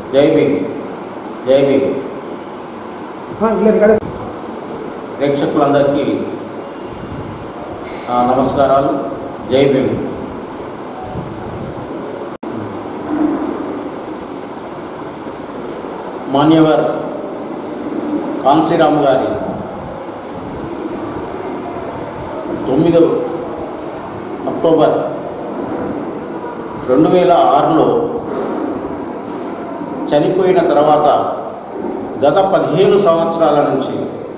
జై భీమ్ జై భీమ్ ಇಲ್ಲ ರೆಕಾರ್ಡ್ ప్రేక్షకులందరికీ నా నమస్కారాలు జై భీమ్ మాన్యవర్ కాన్సీరామ్ గారి తొమ్మిదవ అక్టోబర్ రెండు వేల ఆరులో చనిపోయిన తర్వాత గత పదిహేను సంవత్సరాల నుంచి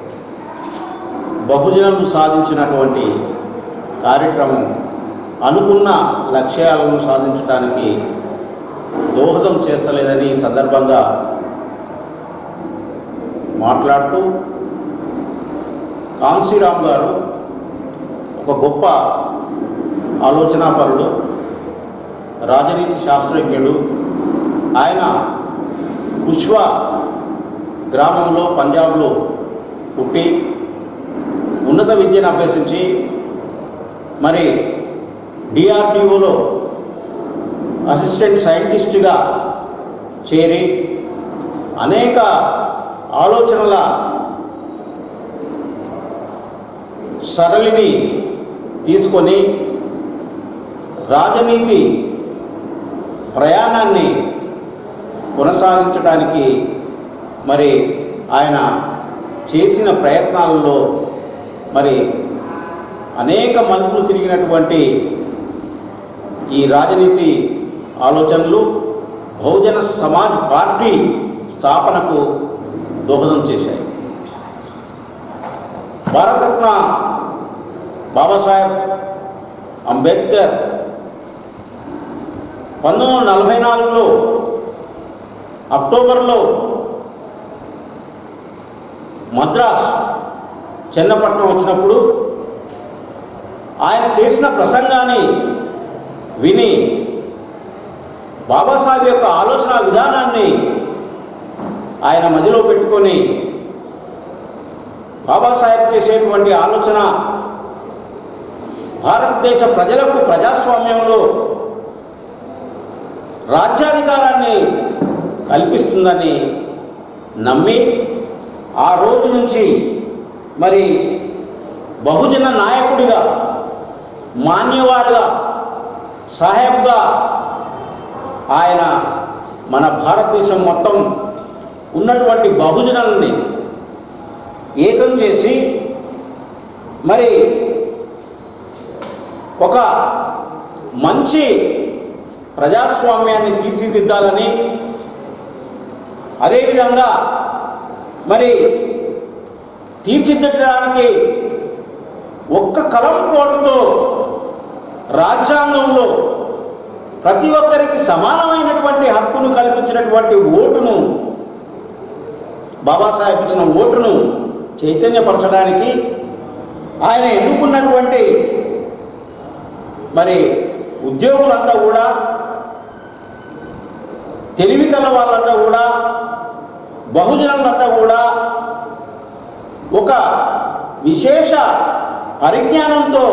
బహుజనులు సాధించినటువంటి కార్యక్రమం అనుకున్న లక్ష్యాలను సాధించడానికి దోహదం చేస్తలేదని ఈ సందర్భంగా మాట్లాడుతూ కాంశీరామ్ గారు ఒక గొప్ప ఆలోచనాపరుడు రాజనీతి శాస్త్రజ్ఞుడు ఆయన కుష్వా గ్రామంలో పంజాబ్లో పుట్టి ఉన్నత విద్యను అభ్యసించి మరి డిఆర్డిఓలో అసిస్టెంట్ సైంటిస్ట్గా చేరి అనేక ఆలోచనల సరళిని తీసుకొని రాజనీతి ప్రయాణాన్ని కొనసాగించడానికి మరి ఆయన చేసిన ప్రయత్నాలలో మరి అనేక మలుపులు తిరిగినటువంటి ఈ రాజనీతి ఆలోచనలు బహుజన సమాజ్ పార్టీ స్థాపనకు దోహదం చేశాయి భారతరత్న బాబాసాహెబ్ అంబేద్కర్ పంతొమ్మిది వందల నలభై నాలుగులో అక్టోబర్లో మద్రాస్ చెన్నపట్నం వచ్చినప్పుడు ఆయన చేసిన ప్రసంగాన్ని విని బాబాసాహెబ్ యొక్క ఆలోచన విధానాన్ని ఆయన మదిలో పెట్టుకొని బాబాసాహెబ్ చేసేటువంటి ఆలోచన భారతదేశ ప్రజలకు ప్రజాస్వామ్యంలో రాజ్యాధికారాన్ని కల్పిస్తుందని నమ్మి ఆ రోజు నుంచి మరి బహుజన నాయకుడిగా మాన్యవారుగా సాహెబ్గా ఆయన మన భారతదేశం మొత్తం ఉన్నటువంటి బహుజనుల్ని ఏకం చేసి మరి ఒక మంచి ప్రజాస్వామ్యాన్ని తీర్చిదిద్దాలని అదేవిధంగా మరి తీర్చిదిద్దడానికి ఒక్క కలం కోటుతో రాజ్యాంగంలో ప్రతి ఒక్కరికి సమానమైనటువంటి హక్కును కల్పించినటువంటి ఓటును బాబాసాహెబ్ ఇచ్చిన ఓటును చైతన్యపరచడానికి ఆయన ఎన్నుకున్నటువంటి మరి ఉద్యోగులంతా కూడా తెలివి కల వాళ్ళంతా కూడా బహుజనులంతా కూడా ఒక విశేష పరిజ్ఞానంతో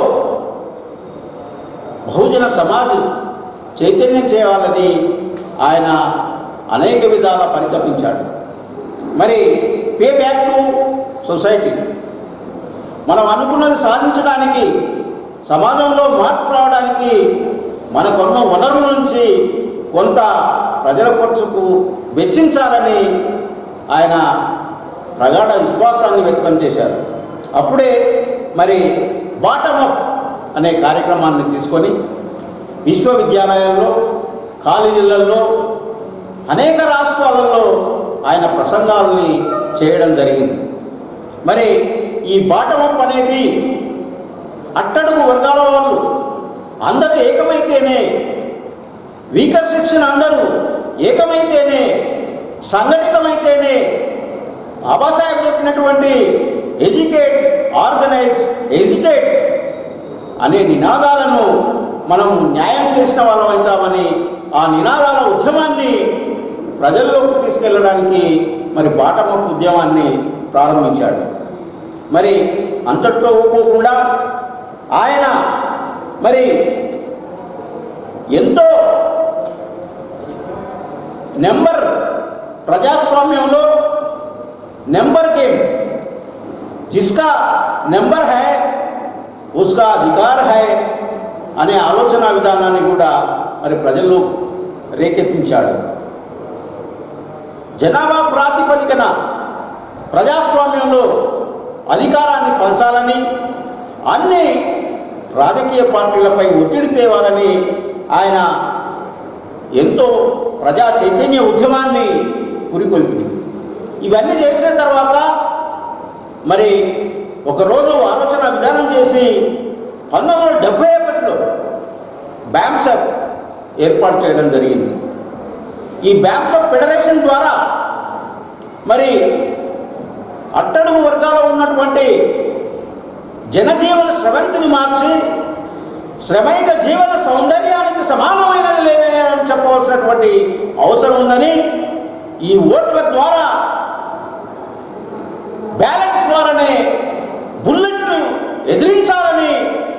బహుజన సమాజ్ చైతన్యం చేయాలని ఆయన అనేక విధాల పరితపించాడు మరి పే బ్యాక్ టు సొసైటీ మనం అనుకున్నది సాధించడానికి సమాజంలో మార్పు రావడానికి మనకున్న వనరుల నుంచి కొంత ప్రజల ఖర్చుకు వెచ్చించాలని ఆయన ప్రగాఢ విశ్వాసాన్ని వ్యక్తం చేశారు అప్పుడే మరి బాటమప్ అనే కార్యక్రమాన్ని తీసుకొని విశ్వవిద్యాలయాల్లో కాలేజీలలో అనేక రాష్ట్రాలలో ఆయన ప్రసంగాల్ని చేయడం జరిగింది మరి ఈ బాటమప్ అనేది అట్టడుగు వర్గాల వాళ్ళు అందరూ ఏకమైతేనే వీకర్ సెక్షన్ అందరూ ఏకమైతేనే సంఘటితమైతేనే బాబాసాహెబ్ చెప్పినటువంటి ఎడ్యుకేట్ ఆర్గనైజ్ ఎజిటేట్ అనే నినాదాలను మనం న్యాయం చేసిన వాళ్ళం అవుతామని ఆ నినాదాల ఉద్యమాన్ని ప్రజల్లోకి తీసుకెళ్ళడానికి మరి బాటమప్ ఉద్యమాన్ని ప్రారంభించాడు మరి అంతటితో ఊపోకుండా ఆయన మరి ఎంతో నెంబర్ ప్రజాస్వామ్యంలో నెంబర్ గేమ్ జిస్కా నెంబర్ హై ఉస్కా అధికార్ హై అనే ఆలోచన విధానాన్ని కూడా మరి ప్రజల్లో రేకెత్తించాడు జనాభా ప్రాతిపదికన ప్రజాస్వామ్యంలో అధికారాన్ని పంచాలని అన్ని రాజకీయ పార్టీలపై ఒత్తిడి తేవాలని ఆయన ఎంతో ప్రజా చైతన్య ఉద్యమాన్ని పురికొల్పింది ఇవన్నీ చేసిన తర్వాత మరి ఒకరోజు ఆలోచన విధానం చేసి పంతొమ్మిది వందల డెబ్బై ఒకటిలో బ్యాంసప్ ఏర్పాటు చేయడం జరిగింది ఈ బ్యాంసప్ ఫెడరేషన్ ద్వారా మరి అట్టడుగు వర్గాల్లో ఉన్నటువంటి జనజీవన స్రవంతిని మార్చి శ్రమైక జీవన సౌందర్యానికి సమానమైనది లేదని అని చెప్పవలసినటువంటి అవసరం ఉందని ఈ ఓట్ల ద్వారా బ్యాలెట్ ద్వారానే బుల్లెట్ను ఎదిరించాలని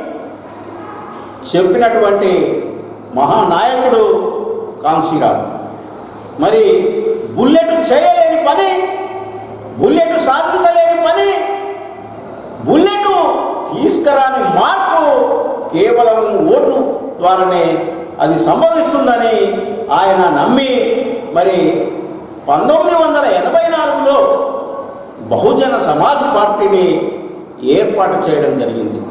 చెప్పినటువంటి మహానాయకుడు కాంశీరావు మరి బుల్లెట్ చేయలేని పని బుల్లెట్ సాధించలేని పని బుల్లెట్ తీసుకురాని మార్పు కేవలం ఓటు ద్వారానే అది సంభవిస్తుందని ఆయన నమ్మి మరి పంతొమ్మిది వందల ఎనభై నాలుగులో బహుజన సమాజ్ పార్టీని ఏర్పాటు చేయడం జరిగింది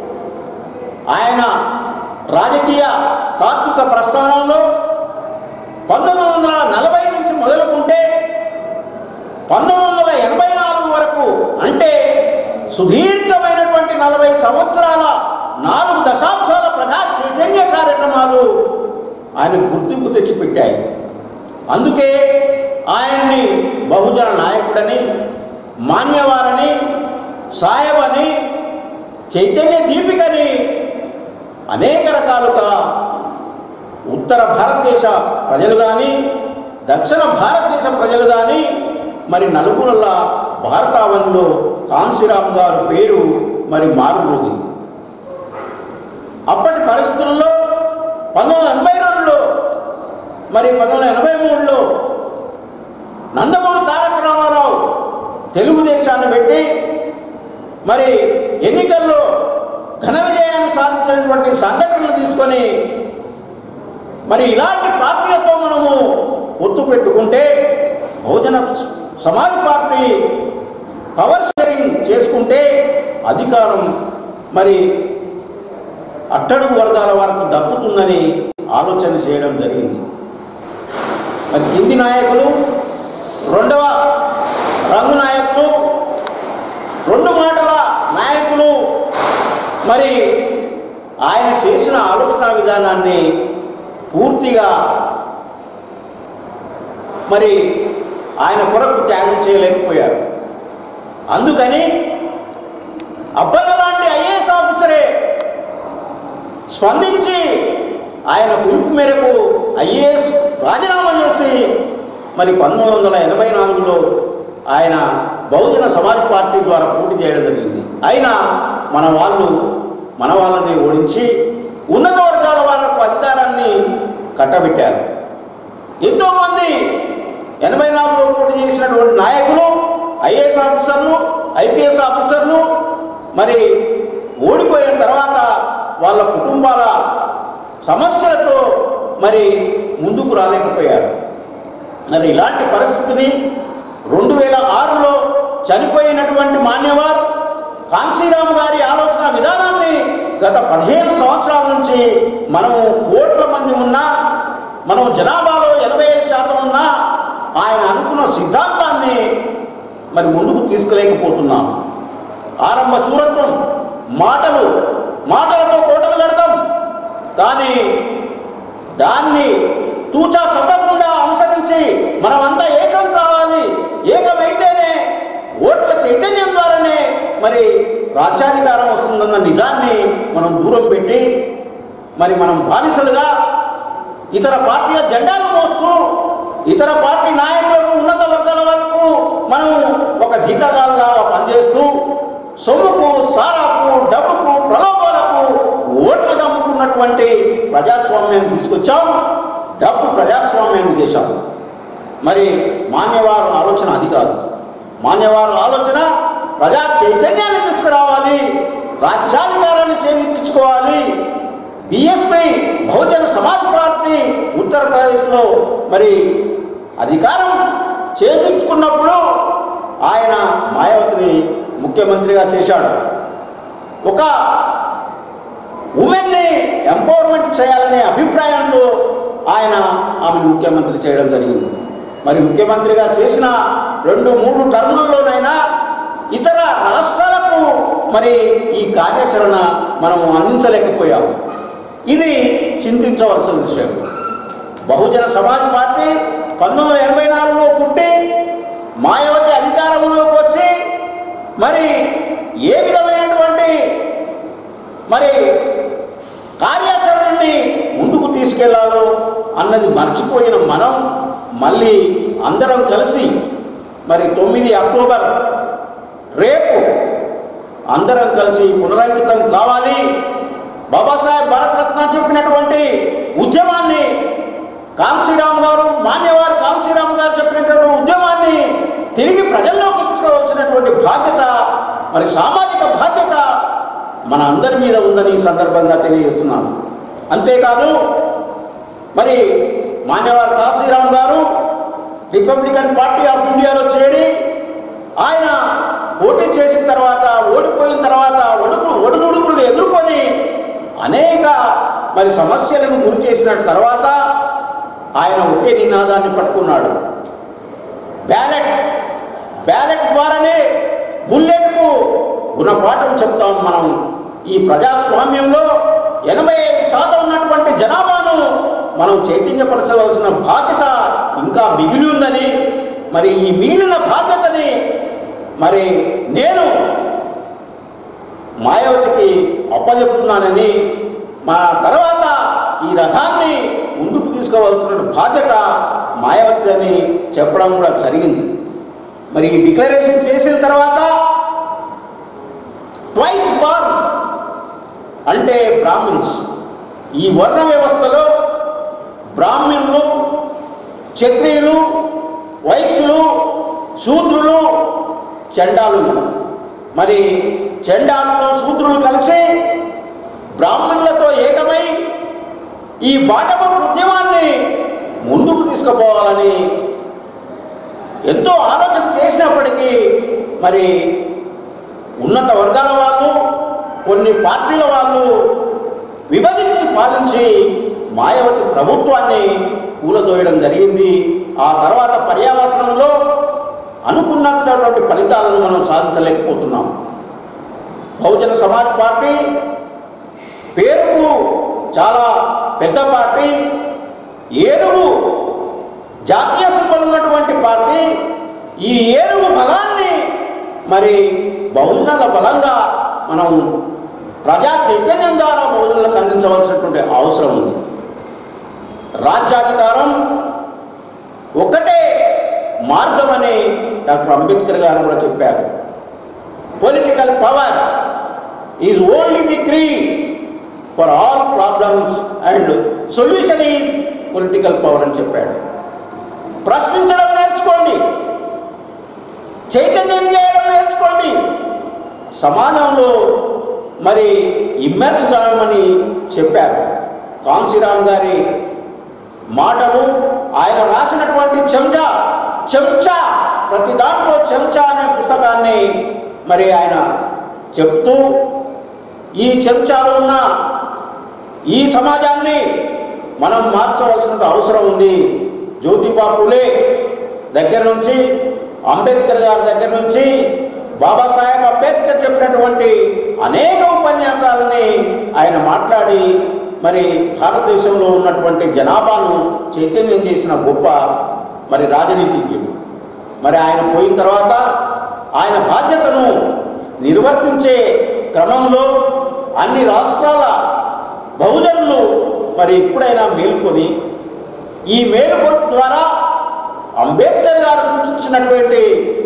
ఆయన రాజకీయ తాత్విక ప్రస్థానంలో పంతొమ్మిది వందల నలభై నుంచి మొదలుకుంటే పంతొమ్మిది వందల ఎనభై నాలుగు వరకు అంటే సుదీర్ఘమైనటువంటి నలభై సంవత్సరాల నాలుగు దశాబ్దాల ప్రజా చైతన్య కార్యక్రమాలు ఆయన గుర్తింపు తెచ్చిపెట్టాయి అందుకే ఆయన్ని బహుజన నాయకుడని మాన్యవారని సాయబని చైతన్య దీపికని అనేక రకాలుగా ఉత్తర భారతదేశ ప్రజలు కానీ దక్షిణ భారతదేశ ప్రజలు కానీ మరి నలుగురల భారతావనిలో కాంశీరామ్ గారు పేరు మరి మారుమోగింది అప్పటి పరిస్థితుల్లో పంతొమ్మిది వందల ఎనభై రెండులో మరి పంతొమ్మిది వందల ఎనభై మూడులో నందమూరి తారక రామారావు తెలుగుదేశాన్ని పెట్టి మరి ఎన్నికల్లో ఘన విజయాన్ని సాధించినటువంటి సంఘటనలు తీసుకొని మరి ఇలాంటి పార్టీలతో మనము పొత్తు పెట్టుకుంటే Bahujan Samaj Party power sharing చేసుకుంటే అధికారం మరి అట్టడుగు వర్గాల వరకు దక్కుతుందని ఆలోచన చేయడం జరిగింది మరి కింది నాయకులు రెండవ రంగు నాయకులు రెండు మాటల నాయకులు మరి ఆయన చేసిన ఆలోచన విధానాన్ని పూర్తిగా మరి ఆయన కొరకు త్యాగం చేయలేకపోయారు అందుకని అబ్బన్న లాంటి ఐఏఎస్ ఆఫీసరే స్పందించి ఆయన పిలుపు మేరకు ఐఏఎస్ రాజీనామా చేసి మరి పంతొమ్మిది వందల ఎనభై నాలుగులో ఆయన బహుజన సమాజ్ పార్టీ ద్వారా పోటీ చేయడం జరిగింది అయినా మన వాళ్ళు మన వాళ్ళని ఓడించి ఉన్నత వర్గాల వారికి అధికారాన్ని కట్టబెట్టారు ఎంతోమంది ఎనభై నాలుగులో పోటీ చేసినటువంటి నాయకులు ఐఏఎస్ ఆఫీసర్లు ఐపీఎస్ ఆఫీసర్లు మరి ఓడిపోయిన తర్వాత వాళ్ళ కుటుంబాల సమస్యలతో మరి ముందుకు రాలేకపోయారు మరి ఇలాంటి పరిస్థితిని రెండు వేల ఆరులో చనిపోయినటువంటి మాన్యవార్ కాంశీరామ్ గారి ఆలోచన విధానాన్ని గత పదిహేను సంవత్సరాల నుంచి మనము కోట్ల మంది ఉన్నా మనం జనాభాలో ఎనభై ఐదు శాతం ఉన్నా ఆయన అనుకున్న సిద్ధాంతాన్ని మరి ముందుకు తీసుకులేకపోతున్నాం ఆరంభ శూరత్వం మాటలు మాటలతో కోటలు కడతాం కానీ దాన్ని తూచా తప్పకుండా అనుసరించి మనమంతా ఏకం కావాలి ఏకమైతేనే ఓట్ల చైతన్యం ద్వారానే మరి రాజ్యాధికారం వస్తుందన్న నిజాన్ని మనం దూరం పెట్టి మరి మనం బానిసలుగా ఇతర పార్టీల జెండాలు మోస్తూ ఇతర పార్టీ నాయకులకు ఉన్నత వర్గాల వరకు మనం ఒక జీతగాల్లా పనిచేస్తూ సొమ్ముకు సారాకు డబ్బుకు ప్రలోభాలకు ఓట్లు నమ్ముకున్నటువంటి ప్రజాస్వామ్యాన్ని తీసుకొచ్చాం డబ్బు ప్రజాస్వామ్యాన్ని చేశాం మరి మాన్యవారు ఆలోచన అది కాదు మాన్యవారు ఆలోచన ప్రజా చైతన్యాన్ని తీసుకురావాలి రాజ్యాధికారాన్ని చేజిక్కించుకోవాలి బిఎస్పి బహుజన సమాజ్ పార్టీ ఉత్తరప్రదేశ్లో మరి అధికారం చేజిక్చుకున్నప్పుడు ఆయన మాయావతిని ముఖ్యమంత్రిగా చేశాడు ఒక ఉమెన్ని ఎంపవర్మెంట్ చేయాలనే అభిప్రాయంతో ఆయన ఆమెను ముఖ్యమంత్రి చేయడం జరిగింది మరి ముఖ్యమంత్రిగా చేసిన రెండు మూడు టర్ముల్లోనైనా ఇతర రాష్ట్రాలకు మరి ఈ కార్యాచరణ మనము అందించలేకపోయాము ఇది చింతించవలసిన విషయం బహుజన సమాజ్ పార్టీ పంతొమ్మిది వందల ఎనభై నాలుగులో పుట్టి మాయావతి అధికారంలోకి వచ్చి మరి ఏ విధమైనటువంటి మరి కార్యాచరణని ముందుకు తీసుకెళ్లాలో అన్నది మర్చిపోయిన మనం మళ్ళీ అందరం కలిసి మరి తొమ్మిది అక్టోబర్ రేపు అందరం కలిసి పునరంకితం కావాలి బాబాసాహెబ్ భారతరత్న చెప్పినటువంటి ఉద్యమాన్ని కాంశీరామ్ గారు మాన్యవారు కాంశీరామ్ గారు చెప్పినటువంటి ఉద్యమాన్ని తిరిగి ప్రజల్లోకి తీసుకోవాల్సినటువంటి బాధ్యత మరి సామాజిక బాధ్యత మన అందరి మీద ఉందని ఈ సందర్భంగా తెలియజేస్తున్నాను అంతేకాదు మరి మాన్యవారు కాశీరామ్ గారు రిపబ్లికన్ పార్టీ ఆఫ్ ఇండియాలో చేరి ఆయన పోటీ చేసిన తర్వాత ఓడిపోయిన తర్వాత ఒడుకు ఒడుదుడుకులు ఎదుర్కొని అనేక మరి సమస్యలను గురి చేసిన తర్వాత ఆయన ఒకే నినాదాన్ని పట్టుకున్నాడు బ్యాలెట్ బ్యాలెట్ ద్వారానే బుల్లెట్కు గుణపాఠం చెప్తాం మనం ఈ ప్రజాస్వామ్యంలో ఎనభై ఐదు శాతం ఉన్నటువంటి జనాభాను మనం చైతన్యపరచవలసిన బాధ్యత ఇంకా మిగిలి ఉందని మరి ఈ మిగిలిన బాధ్యతని మరి నేను మాయావతికి అప్పచెప్తున్నానని మా తర్వాత ఈ రథాన్ని ముందుకు తీసుకోవాల్సిన బాధ్యత మాయావతి అని చెప్పడం కూడా జరిగింది మరి ఈ డిక్లరేషన్ చేసిన తర్వాత ట్వైస్ బార్న్ అంటే బ్రాహ్మిన్స్ ఈ వర్ణ వ్యవస్థలో బ్రాహ్మణులు క్షత్రియులు వైశ్యులు శూద్రులు చండాలులు మరి చండాలులు శూద్రులు కలిసి బ్రాహ్మణులతో ఏకమై ఈ బాటమ ఉద్యమాన్ని ముందుకు తీసుకుపోవాలని ఎంతో ఆలోచన చేసినప్పటికీ మరి ఉన్నత వర్గాల వాళ్ళు కొన్ని పార్టీల వాళ్ళు విభజించి పాలించి మాయావతి ప్రభుత్వాన్ని కూలదోయడం జరిగింది ఆ తర్వాత పర్యావసనంలో అనుకున్నటువంటి ఫలితాలను మనం సాధించలేకపోతున్నాం బహుజన సమాజ్ పార్టీ పేరుకు చాలా పెద్ద పార్టీ ఏనుగు జాతీయ సింబల్ ఉన్నటువంటి పార్టీ ఈ ఏనుగు బలాన్ని మరి బహుజనుల బలంగా మనం ప్రజా చైతన్యం ద్వారా బహుజనులకు అందించవలసినటువంటి అవసరం ఉంది రాజ్యాధికారం ఒక్కటే మార్గమని డాక్టర్ అంబేద్కర్ గారు కూడా చెప్పారు political power is only the key for all problems and solution is political power అని చెప్పాడు ప్రశ్నించడం నేర్చుకోండి చైతన్యం చేయడం నేర్చుకోండి సమాజంలో మరి ఇమ్మర్స్ కావమని చెప్పారు కాంశీరామ్ గారి మాటలు ఆయన రాసినటువంటి చెంచా చెంచా ప్రతి దాంట్లో చెంచా అనే పుస్తకాన్ని మరి ఆయన చెప్తూ ఈ చెంచాలో ఉన్న ఈ సమాజాన్ని మనం మార్చవలసిన అవసరం ఉంది జ్యోతిబా పులే దగ్గర నుంచి అంబేద్కర్ గారి దగ్గర నుంచి బాబాసాహెబ్ అంబేద్కర్ చెప్పినటువంటి అనేక ఉపన్యాసాలని ఆయన మాట్లాడి మరి భారతదేశంలో ఉన్నటువంటి జనాభాను చైతన్యం చేసిన గొప్ప మరి రాజనీతిజ్ఞుడు మరి ఆయన పోయిన తర్వాత ఆయన బాధ్యతను నిర్వర్తించే క్రమంలో అన్ని రాష్ట్రాల బహుజనులు మరి ఎప్పుడైనా మేల్కొని ఈ మేలుకొల్పు ద్వారా అంబేద్కర్ గారు సూచించినటువంటి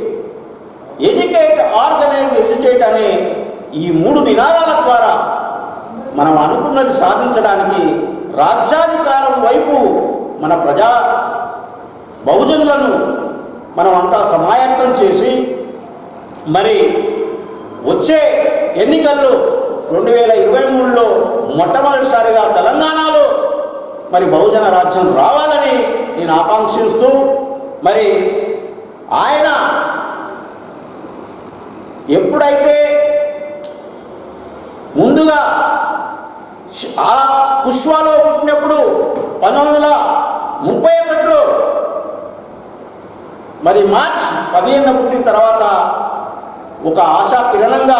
ఎడ్యుకేట్ ఆర్గనైజ్ ఎడ్యుకేట్ అనే ఈ మూడు నినాదాల ద్వారా మనం అనుకున్నది సాధించడానికి రాజ్యాధికారం వైపు మన ప్రజా బహుజనులను మనం అంతా సమాయత్తం చేసి మరి వచ్చే ఎన్నికల్లో రెండు వేల ఇరవై మూడులో మొట్టమొదటిసారిగా తెలంగాణలో మరి బహుజన రాజ్యం రావాలని నేను ఆకాంక్షిస్తూ మరి ఆయన ఎప్పుడైతే ముందుగా శ్- ఆ కుష్వాలో పుట్టినప్పుడు పంతొమ్మిది వందల ముప్పై ఒకటిలో మరి మార్చ్ పదిహేను పుట్టిన తర్వాత ఒక ఆశా కిరణంగా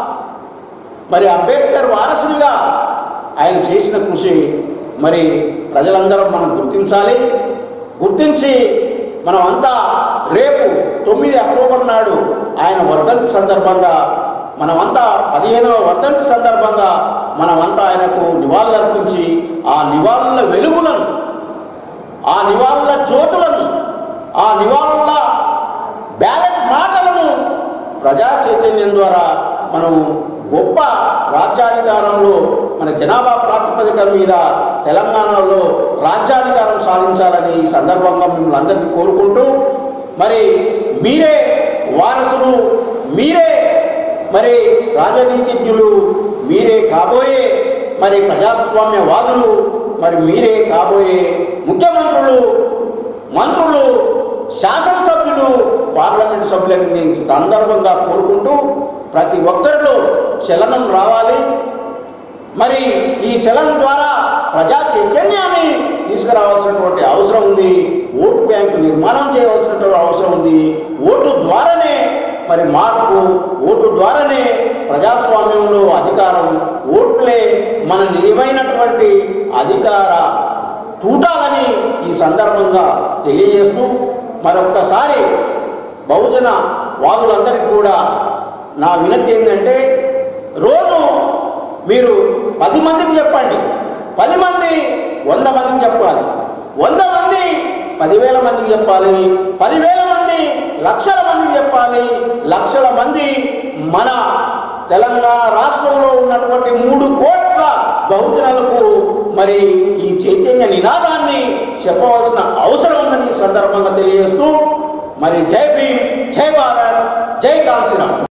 మరి అంబేద్కర్ వారసునిగా ఆయన చేసిన కృషి మరి ప్రజలందరం మనం గుర్తించాలి గుర్తించి మనం అంతా రేపు తొమ్మిది అక్టోబర్ నాడు ఆయన వర్ధంతి సందర్భంగా మనమంతా పదిహేనవ వర్ధంతి సందర్భంగా మనమంతా ఆయనకు నివాళులర్పించి ఆ నివాళుల వెలుగులను ఆ నివాళుల జ్యోతులను ఆ నివాళుల బ్యాలెట్ మాటలను ప్రజా చైతన్యం ద్వారా మనం గొప్ప రాజ్యాధికారంలో మన జనాభా ప్రాతిపదిక మీద తెలంగాణలో రాజ్యాధికారం సాధించాలని ఈ సందర్భంగా మిమ్మల్ని అందరినీ కోరుకుంటూ మరి మీరే వారసులు మీరే మరి రాజనీతిజ్ఞులు మీరే కాబోయే మరి ప్రజాస్వామ్యవాదులు మరి మీరే కాబోయే ముఖ్యమంత్రులు మంత్రులు శాసనసభ్యులు పార్లమెంట్ సభ్యులని ఈ సందర్భంగా కోరుకుంటూ ప్రతి ఒక్కరిలో చలనం రావాలి మరి ఈ చలనం ద్వారా ప్రజా చైతన్యాన్ని తీసుకురావాల్సినటువంటి అవసరం ఉంది ఓటు బ్యాంకు నిర్మాణం చేయవలసినటువంటి అవసరం ఉంది ఓటు ద్వారానే మరి మార్పు ఓటు ద్వారానే ప్రజాస్వామ్యంలో అధికారం ఓట్లే మన నిజమైనటువంటి అధికార తూటాలని ఈ సందర్భంగా తెలియజేస్తూ మరొక్కసారి బహుజన వాదులందరికీ కూడా నా వినతి ఏంటంటే రోజు మీరు పది మందికి చెప్పండి పది మంది వంద మందికి చెప్పాలి వంద మంది పదివేల మందికి చెప్పాలి పదివేల మంది లక్షల మందికి చెప్పాలి లక్షల మంది మన తెలంగాణ రాష్ట్రంలో ఉన్నటువంటి మూడు కోట్ల బహుజనులకు మరి ఈ చైతన్య నినాదాన్ని చెప్పవలసిన అవసరం ఉందని ఈ సందర్భంగా తెలియజేస్తూ మరి జై భీమ్ జై భారత్ జై కాంశీరామ్